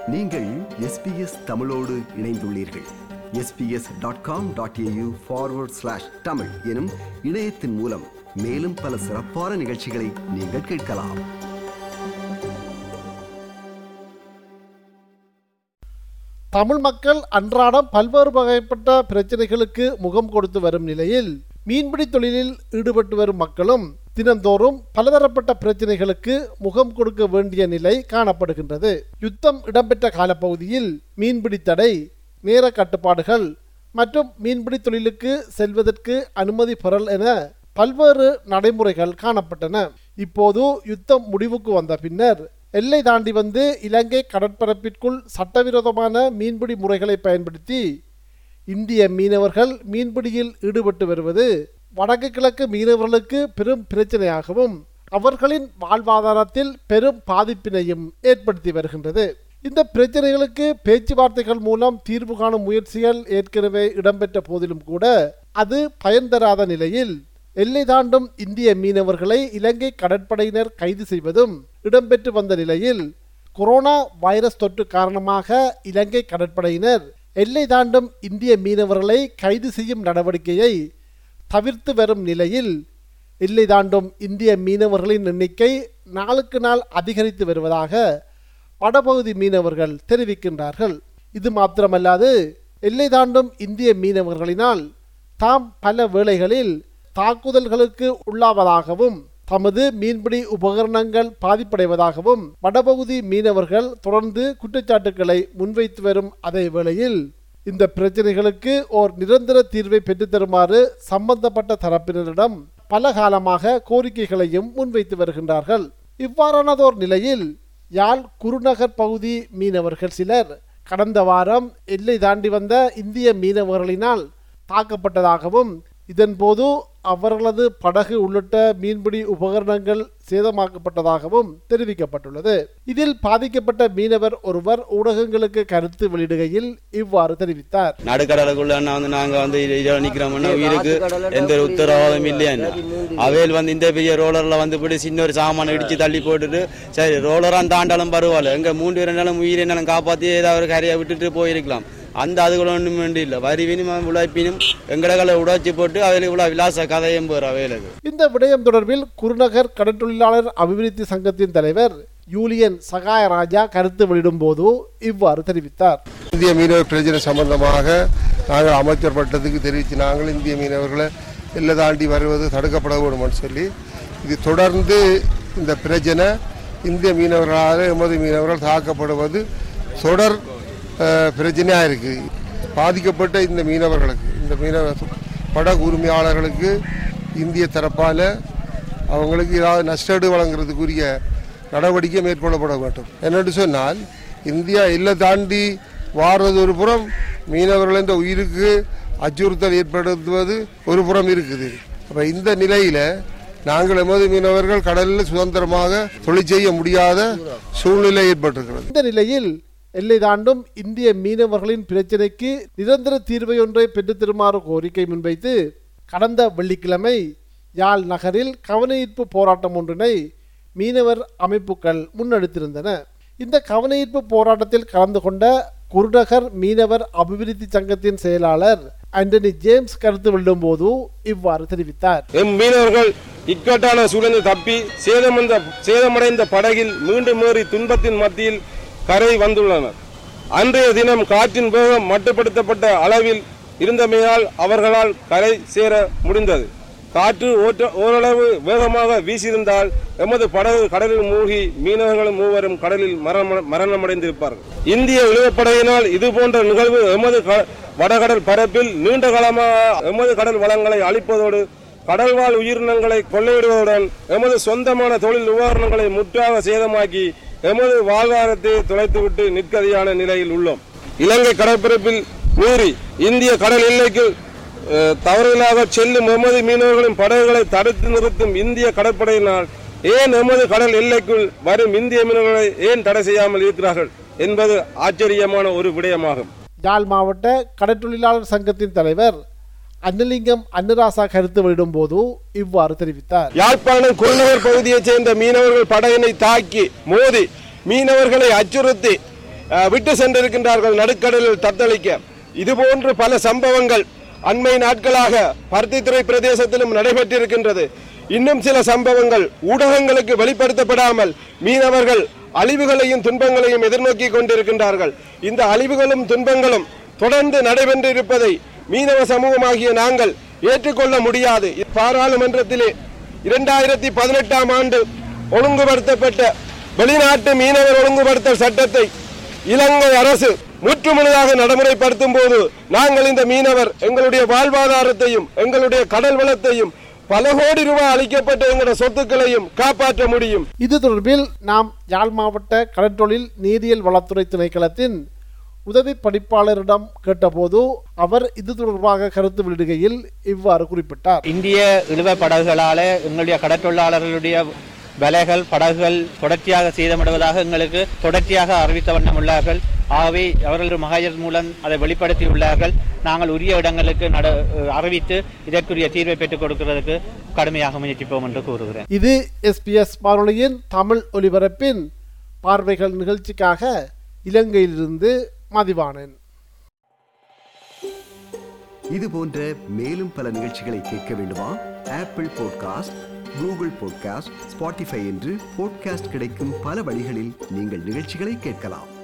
நீங்கள் எஸ்பிஎஸ் தமிழோடு இணைந்துள்ளீர்கள் SBS dot com dot AU forward slash Tamil எனும் இணையத்தின் மூலம் மேலும் பல சிறப்பான நிகழ்ச்சிகளை நீங்கள் கேட்கலாம் தமிழ் மக்கள் அன்றாடம் பல்வேறு வகைப்பட்ட பிரச்சனைகளுக்கு முகம் கொடுத்து வரும் நிலையில் மீன்பிடி தொழிலில் ஈடுபட்டு வரும் மக்களும் தினந்தோறும் பலதரப்பட்ட பிரச்சனைகளுக்கு முகம் கொடுக்க வேண்டிய நிலை காணப்படுகின்றது யுத்தம் இடம்பெற்ற காலப்பகுதியில் மீன்பிடி தடை நேர கட்டுப்பாடுகள் மற்றும் மீன்பிடி தொழிலுக்கு செல்வதற்கு அனுமதி பெறல் என பல்வேறு நடைமுறைகள் காணப்பட்டன இப்போது யுத்தம் முடிவுக்கு வந்த பின்னர் எல்லை தாண்டி வந்து இலங்கை கடற்பரப்பிற்குள் சட்டவிரோதமான மீன்பிடி முறைகளை பயன்படுத்தி இந்திய மீனவர்கள் மீன்பிடியில் ஈடுபட்டு வருவது வடக்கு கிழக்கு மீனவர்களுக்கு பெரும் பிரச்சனையாகவும் அவர்களின் வாழ்வாதாரத்தில் பெரும் பாதிப்பினையும் ஏற்படுத்தி வருகின்றது இந்த பிரச்சனைகளுக்கு பேச்சுவார்த்தைகள் மூலம் தீர்வு காணும் முயற்சிகள் ஏற்கனவே இடம்பெற்ற போதிலும் கூட அது பயன் தராத நிலையில் எல்லை தாண்டும் இந்திய மீனவர்களை இலங்கை கடற்படையினர் கைது செய்வதும் இடம்பெற்று வந்த நிலையில் கொரோனா வைரஸ் தொற்று காரணமாக இலங்கை கடற்படையினர் எல்லை தாண்டும் இந்திய மீனவர்களை கைது செய்யும் நடவடிக்கையை தவிர்த்து வரும் நிலையில் எல்லை தாண்டும் இந்திய மீனவர்களின் எண்ணிக்கை நாளுக்கு நாள் அதிகரித்து வருவதாக வடபகுதி மீனவர்கள் தெரிவிக்கின்றார்கள் இது மாத்திரமல்லாது எல்லை தாண்டும் இந்திய மீனவர்களினால் தாம் பல வேளைகளில் தாக்குதல்களுக்கு உள்ளாவதாகவும் தமது மீன்பிடி உபகரணங்கள் பாதிப்படைவதாகவும் வடபகுதி மீனவர்கள் தொடர்ந்து குற்றச்சாட்டுக்களை முன்வைத்து வரும் அதே வேளையில் இந்த பிரச்சனைகளுக்கு ஓர் நிரந்தர தீர்வை பெற்றுத்தருமாறு சம்பந்தப்பட்ட தரப்பினரிடம் பல காலமாக கோரிக்கைகளையும் முன்வைத்து வருகின்றார்கள் இவ்வாறானதோர் நிலையில் யாழ் குருநகர் பகுதி மீனவர்கள் சிலர் கடந்த வாரம் எல்லை தாண்டி வந்த இந்திய மீனவர்களினால் தாக்கப்பட்டதாகவும் இதன்போது அவர்களது படகு உள்ளிட்ட மீன்பிடி உபகரணங்கள் சேதமாக்கப்பட்டதாகவும் தெரிவிக்கப்பட்டுள்ளது இதில் பாதிக்கப்பட்ட மீனவர் ஒருவர் ஊடகங்களுக்கு கருத்து வெளியிடுகையில் இவ்வாறு தெரிவித்தார் நடுக்கடலுக்குள்ள வந்து நாங்க வந்து இரவு நிக்கிறோம்னா உயிருக்கு எந்த ஒரு உத்தரவாதம் இல்லையா அவையில் வந்து இந்த பெரிய ரோலர்ல வந்து இப்படி சின்ன ஒரு சாமானை இடிச்சு தள்ளி போட்டுட்டு சரி ரோலரா தாண்டாலும் பரவாயில்ல எங்க மூன்று ரெண்டாலும் உயிரை என்னாலும் காப்பாத்தி ஏதாவது ஒரு கரையை விட்டுட்டு போயிருக்கலாம் அந்த அதுகள் ஒன்றும் வேண்டி இல்லை வரிவினும் உழைப்பினும் எங்கடகளை உடைச்சி போட்டு அவையில் இவ்வளோ விலாச கதையும் போகிற அவைகளுக்கு இந்த விடயம் தொடர்பில் குருநகர் கடற்றொழிலாளர் அபிவிருத்தி சங்கத்தின் தலைவர் யூலியன் சகாயராஜா கருத்து வெளியிடும் போது இவ்வாறு தெரிவித்தார் இந்திய மீனவர் பிரச்சனை சம்பந்தமாக நாங்கள் அமைச்சர் பட்டத்துக்கு தெரிவித்து நாங்கள் இந்திய மீனவர்களை எல்லை தாண்டி வருவது தடுக்கப்பட வேண்டும்னு சொல்லி இது தொடர்ந்து இந்த பிரச்சனை இந்திய மீனவர்களால் எமது மீனவர்கள் தாக்கப்படுவது தொடர் அஹ், பிரச்சனையாக இருக்குது பாதிக்கப்பட்ட இந்த மீனவர்களுக்கு இந்த மீனவ படகு உரிமையாளர்களுக்கு இந்திய தரப்பால் அவங்களுக்கு ஏதாவது நஷ்டஈடு வழங்குறதுக்குரிய நடவடிக்கை மேற்கொள்ளப்பட வேண்டும் என்னென்று சொன்னால் இந்தியா எல்லை தாண்டி வாடுறது ஒரு புறம் மீனவர்கள் என்ற உயிருக்கு அச்சுறுத்தல் ஏற்படுத்துவது ஒரு புறம் இருக்குது அப்போ இந்த நிலையில் நாங்கள் எமது மீனவர்கள் கடலில் சுதந்திரமாக தொழில் செய்ய முடியாத சூழ்நிலை ஏற்பட்டிருக்கிறது இந்த நிலையில் எல்லை தாண்டும் இந்திய மீனவர்களின் பிரச்சினைக்கு நிரந்தர தீர்வை ஒன்றை பெற்றுத்தருமாறு கோரிக்கை முன்வைத்து கடந்த வெள்ளிக்கிழமை யாழ் நகரில் கவனஈர்ப்பு போராட்டம் ஒன்றினை மீனவர் அமைப்புகள் முன்னெடுத்திருந்தன இந்த கவனஈர்ப்பு போராட்டத்தில் கலந்து கொண்ட குருநகர் மீனவர் அபிவிருத்தி சங்கத்தின் செயலாளர் ஆண்டனி ஜேம்ஸ் கருத்து வெளியிடும்போது இவ்வாறு தெரிவித்தார் எம் மீனவர்கள் இக்கட்டான சூழலில் தப்பி சேதமடைந்த சேதமடைந்த படகில் மீண்டும் ஏறி துன்பத்தின் மத்தியில் கரை வந்துள்ளனர் அன்றைய தினம் காற்றின் வேகம் மட்டுப்படுத்தப்பட்ட அளவில் இருந்தமையால் அவர்களால் கரை சேர முடிந்தது காற்று ஓட்ட- ஓரளவு வேகமாக வீசியிருந்தால் எமது படகு கடலில் மூழ்கி மீனவர்கள் மூவரும் கடலில் மரண- மரணமடைந்திருப்பார்கள் இந்திய இழுவப்படையினால் இதுபோன்ற நிகழ்வு எமது க- வடகடல் பரப்பில் நீண்ட காலமாக எமது கடல் வளங்களை அழிப்பதோடு கடல்வாழ் உயிரினங்களை கொள்ளையிடுவதுடன் எமது சொந்தமான தொழில் உபகரணங்களை முற்றாக சேதமாக்கி எமது வாழ்வாதாரத்தை தொலைத்துவிட்டு நிற்கதியான நிலையில் உள்ளோம் இலங்கை கடற்பரப்பில் மீறி இந்திய கடல் எல்லைக்கு அஹ், தவறுதலாக செல்லும் எமது மீனவர்களின் படகுகளை தடுத்து நிறுத்தும் இந்திய கடற்படையினால் ஏன் எமது கடல் எல்லைக்குள் வரும் இந்திய மீனவர்களை ஏன் தடை செய்யாமல் இருக்கிறார்கள் என்பது ஆச்சரியமான ஒரு விடயமாகும் யாழ் மாவட்ட கடற்றொழிலாளர் சங்கத்தின் தலைவர் அன்னலிங்கம் அன்னராசா கருத்து வெளியிடும்போது இவ்வாறு தெரிவித்தார் யாழ்ப்பாணம் குருநகர் பகுதியைச் சேர்ந்த மீனவர்கள் படகினை தாக்கி மோதி மீனவர்களை அச்சுறுத்தி அஹ், விட்டு சென்றிருக்கின்றார்கள் நடுக்கடலில் தத்தளிக்க இதுபோன்று பல சம்பவங்கள் அண்மை நாட்களாக பருத்தித்துறை பிரதேசத்திலும் நடைபெற்றிருக்கின்றது இன்னும் சில சம்பவங்கள் ஊடகங்களுக்கு வெளிப்படுத்தப்படாமல் மீனவர்கள் அழிவுகளையும் துன்பங்களையும் எதிர்நோக்கி கொண்டிருக்கின்றார்கள் இந்த அழிவுகளும் துன்பங்களும் தொடர்ந்து நடைபெற்றிருப்பதை மீனவ சமூகமாகிய நாங்கள் ஏற்றுக்கொள்ள முடியாது பாராளுமன்றத்திலே இரண்டாயிரத்தி பதினெட்டாம் ஆண்டு ஒழுங்குபடுத்தப்பட்ட வெளிநாட்டு மீனவர் ஒழுங்குபடுத்தல் சட்டத்தை இலங்கை அரசு முற்றுமுழுதாக நடைமுறைப்படுத்தும் போது நாங்கள் இந்த மீனவர் எங்களுடைய வாழ்வாதாரத்தையும் எங்களுடைய கடல் வளத்தையும் பல கோடி ரூபாய் அளிக்கப்பட்ட எங்களுடைய சொத்துக்களையும் காப்பாற்ற முடியும் இது தொடர்பில் நாம் யாழ் மாவட்ட கடற்றொழில் நீரியல் வளத்துறை திணைக்களத்தின் உதவி படிப்பாளரிடம் கேட்டபோது அவர் இது தொடர்பாக கருத்து வெளியிடுகையில் இவ்வாறு குறிப்பிட்டார் இந்திய இழுவ படகுகளால எங்களுடைய கடற்றொழிலாளர்களுடைய வலைகள் படகுகள் தொடர்ச்சியாக சேதமடைவதாக எங்களுக்கு தொடர்ச்சியாக அறிவித்த வண்ணம் உள்ளார்கள் ஆகவே அவர்கள் மகாஜர் மூலம் அதை வெளிப்படுத்தி உள்ளார்கள் நாங்கள் உரிய இடங்களுக்கு நட அறிவித்து இதற்குரிய தீர்வை பெற்றுக் கொடுக்கிறதுக்கு கடுமையாக முயற்சிப்போம் என்று கூறுகிறேன் இது எஸ்பிஎஸ் வானொலியின் தமிழ் ஒலிபரப்பின் பார்வைகள் நிகழ்ச்சிக்காக இலங்கையிலிருந்து மதிவானன் இது போன்ற மேலும் பல நிகழ்ச்சிகளை கேட்க வேண்டுமா Apple podcast Google podcast Spotify என்று பாட்காஸ்ட் கிடைக்கும் பல வழிகளில் நீங்கள் நிகழ்ச்சிகளை கேட்கலாம்